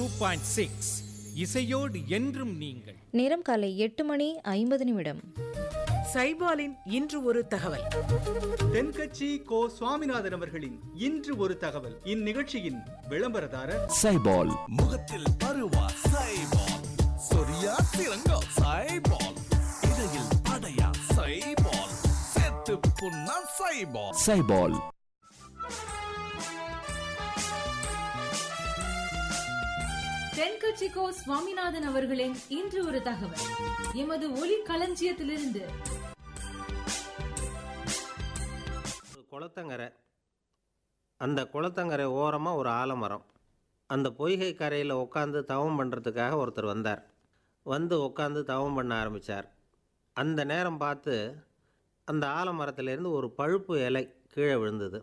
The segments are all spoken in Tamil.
பாயிண்ட் சிக்ஸ் இசையோடு என்றும் நீங்கள் நேரம் காலை எட்டு மணி ஐம்பது நிமிடம் சைபாலின் இன்று ஒரு தகவல் தென்கட்சி கோ சுவாமிநாதன் அவர்களின் இன்று ஒரு தகவல் இந்நிகழ்ச்சியின் விளம்பரதாரர் சைபால் முகத்தில் பருவா சைபால் சொரியா சிறங்கா சைபால் இடையில் அடையா சைபால் சேர்த்து புண்ணா சைபால் சைபால் தென்கட்சிக்கோ சுவாமிநாதன் அவர்களின் இன்று ஒரு தகவல் எமது ஒலி களஞ்சியத்திலிருந்து ஒரு குளத்தங்கரை அந்த குளத்தங்கரை ஓரமாக ஒரு ஆலமரம் அந்த பொய்கை கரையில் உட்காந்து தவம் பண்ணுறதுக்காக ஒருத்தர் வந்தார் வந்து உட்காந்து தவம் பண்ண ஆரம்பித்தார் அந்த நேரம் பார்த்து அந்த ஆலமரத்துலேருந்து ஒரு பழுப்பு இலை கீழே விழுந்தது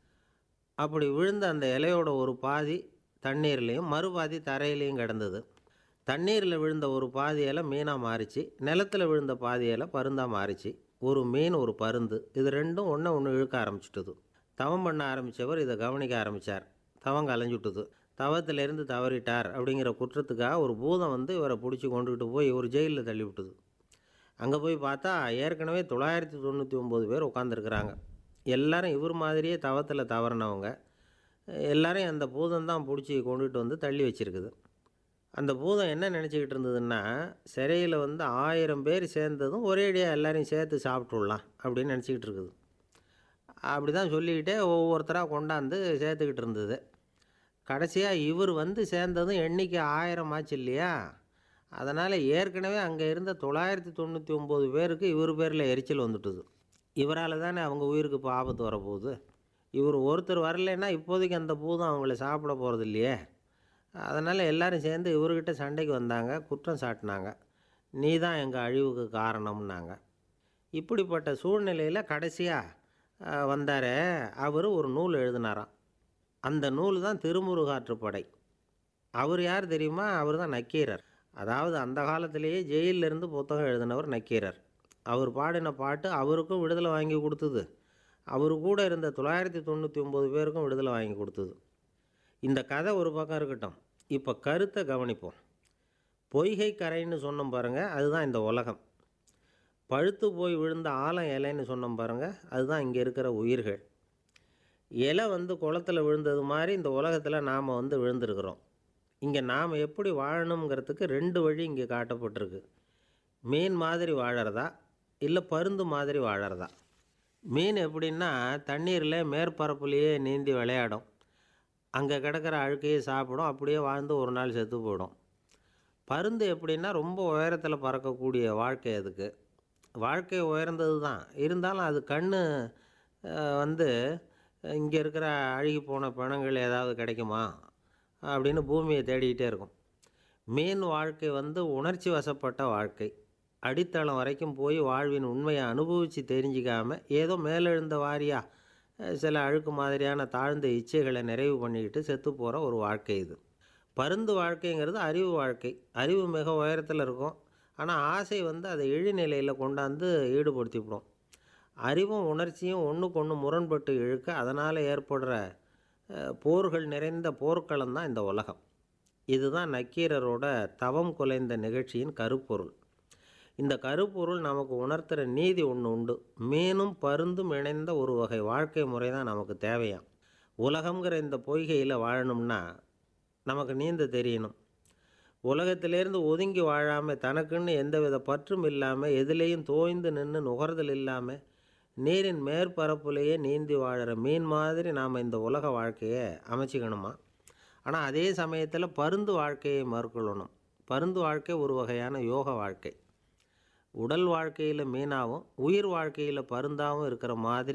அப்படி விழுந்த அந்த இலையோட ஒரு பாதி தண்ணீர்லேயும் மறுபாதி தரையிலையும் கிடந்தது தண்ணீரில் விழுந்த ஒரு பாதி இலை மீனாக மாறிச்சு நிலத்தில் விழுந்த பாதி இலை பருந்தாக மாறிச்சு ஒரு மீன் ஒரு பருந்து இது ரெண்டும் ஒன்று ஒன்று இழுக்க ஆரம்பிச்சுட்டுது தவம் பண்ண ஆரம்பித்தவர் இதை கவனிக்க ஆரம்பித்தார் தவம் கலைஞ்சுட்டுது தவத்திலேருந்து தவறிட்டார் அப்படிங்கிற குற்றத்துக்காக ஒரு பூதம் வந்து இவரை பிடிச்சி கொண்டுக்கிட்டு போய் ஒரு ஜெயிலில் தள்ளி விட்டுது அங்கே போய் பார்த்தா ஏற்கனவே தொள்ளாயிரத்தி தொண்ணூற்றி ஒம்பது பேர் உட்காந்துருக்குறாங்க எல்லாரும் இவர் மாதிரியே தவத்தில் தவறினவங்க எல்லாரையும் அந்த பூதம் தான் பிடிச்சி கொண்டுகிட்டு வந்து தள்ளி வச்சிருக்குது அந்த பூதம் என்ன நினச்சிக்கிட்டு இருந்ததுன்னா சிறையில் வந்து ஆயிரம் பேர் சேர்ந்ததும் ஒரேடியாக எல்லாரையும் சேர்த்து சாப்பிட்டுடலாம் அப்படின்னு நினச்சிக்கிட்டு இருக்குது அப்படி தான் சொல்லிக்கிட்டே ஒவ்வொருத்தராக கொண்டாந்து சேர்த்துக்கிட்டு இருந்தது கடைசியாக இவர் வந்து சேர்ந்ததும் எண்ணிக்கை ஆயிரம் ஆச்சு இல்லையா அதனால் ஏற்கனவே அங்கே இருந்த தொள்ளாயிரத்தி தொண்ணூற்றி ஒம்பது பேருக்கு இவர் பேரில் எரிச்சல் வந்துட்டுது இவரால் தானே அவங்க உயிருக்கு இப்போ ஆபத்து வரப்போகுது இவர் ஒருத்தர் வரலைன்னா இப்போதைக்கு அந்த பூதம் அவங்கள சாப்பிட போகிறது இல்லையே அதனால் எல்லாரும் சேர்ந்து இவர்கிட்ட சண்டைக்கு வந்தாங்க குற்றம் சாட்டினாங்க நீ தான் எங்கள் அழிவுக்கு காரணம்னாங்க இப்படிப்பட்ட சூழ்நிலையில் கடைசியாக வந்தாரே அவர் ஒரு நூல் எழுதினாராம் அந்த நூல் தான் திருமுருகாற்றுப்படை அவர் யார் தெரியுமா அவர் தான் நக்கீரர் அதாவது அந்த காலத்திலேயே ஜெயிலில் இருந்து புத்தகம் எழுதினவர் நக்கீரர் அவர் பாடின பாட்டு அவருக்கும் விடுதலை வாங்கி கொடுத்தது அவர் கூட இருந்த தொள்ளாயிரத்தி தொண்ணூற்றி ஒம்பது பேருக்கும் விடுதலை வாங்கி கொடுத்தது இந்த கதை ஒரு பக்கம் இருக்கட்டும் இப்போ கருத்தை கவனிப்போம் பொய்கை கரைன்னு சொன்னோம் பாருங்கள் அதுதான் இந்த உலகம் பழுத்து போய் விழுந்த ஆலம் இலைன்னு சொன்னோம் பாருங்கள் அதுதான் இங்கே இருக்கிற உயிர்கள் இலை வந்து குளத்தில் விழுந்தது மாதிரி இந்த உலகத்தில் நாம் வந்து விழுந்திருக்கிறோம் இங்கே நாம் எப்படி வாழணுங்கிறதுக்கு ரெண்டு வழி இங்கே காட்டப்பட்டிருக்கு மீன் மாதிரி வாழறதா இல்லை பருந்து மாதிரி வாழறதா மீன் எப்படின்னா தண்ணீரில் மேற்பரப்புலேயே நீந்தி விளையாடும் அங்கே கிடக்கிற அழுக்கையே சாப்பிடும் அப்படியே வாழ்ந்து ஒரு நாள் செத்து போயிடும் பருந்து எப்படின்னா ரொம்ப உயரத்தில் பறக்கக்கூடிய வாழ்க்கை அதுக்கு வாழ்க்கை உயர்ந்தது தான் இருந்தாலும் அது கண் வந்து இங்கே இருக்கிற அழுகி போன பிணங்கள் ஏதாவது கிடைக்குமா அப்படின்னு பூமியை தேடிக்கிட்டே இருக்கும் மீன் வாழ்க்கை வந்து உணர்ச்சி வசப்பட்ட வாழ்க்கை அடித்தளம் வரைக்கும் போய் வாழ்வின் உண்மையை அனுபவித்து தெரிஞ்சிக்காம ஏதோ மேலெழுந்த வாரியா சில அழுக்கு மாதிரியான தாழ்ந்த இச்சைகளை நிறைவு பண்ணிக்கிட்டு செத்து போகிற ஒரு வாழ்க்கை இது பருந்து வாழ்க்கைங்கிறது அறிவு வாழ்க்கை அறிவு மிக உயரத்தில் இருக்கும் ஆனால் ஆசை வந்து அதை இழிநிலையில் கொண்டாந்து ஈடுபடுத்திவிடும் அறிவும் உணர்ச்சியும் ஒன்றுக்கு ஒன்று முரண்பட்டு இழுக்க அதனால் ஏற்படுற போர்கள் நிறைந்த போர்க்களம் தான் இந்த உலகம் இதுதான் நக்கீரரோட தவம் குலைந்த நிகழ்ச்சியின் கருப்பொருள் இந்த கருப்பொருள் நமக்கு உணர்த்துகிற நீதி ஒன்று உண்டு மீனும் பருந்தும் இணைந்த ஒரு வகை வாழ்க்கை முறை தான் நமக்கு தேவையாம் உலகங்கிற இந்த பொய்கையில் வாழணும்னா நமக்கு நீந்த தெரியணும் உலகத்திலேருந்து ஒதுங்கி வாழாமல் தனக்குன்னு எந்தவித பற்றும் இல்லாமல் எதுலேயும் தோய்ந்து நின்று நுகர்தல் இல்லாமல் நீரின் மேற்பரப்புலேயே நீந்தி வாழுற மீன் மாதிரி நாம் இந்த உலக வாழ்க்கையை அமைச்சிக்கணுமா ஆனால் அதே சமயத்தில் பருந்து வாழ்க்கையை மேற்கொள்ளணும் பருந்து வாழ்க்கை ஒரு வகையான யோக வாழ்க்கை உடல் வாழ்க்கையில் மீனாகவும் உயிர் வாழ்க்கையில் பருந்தாகவும் இருக்கிற மாதிரி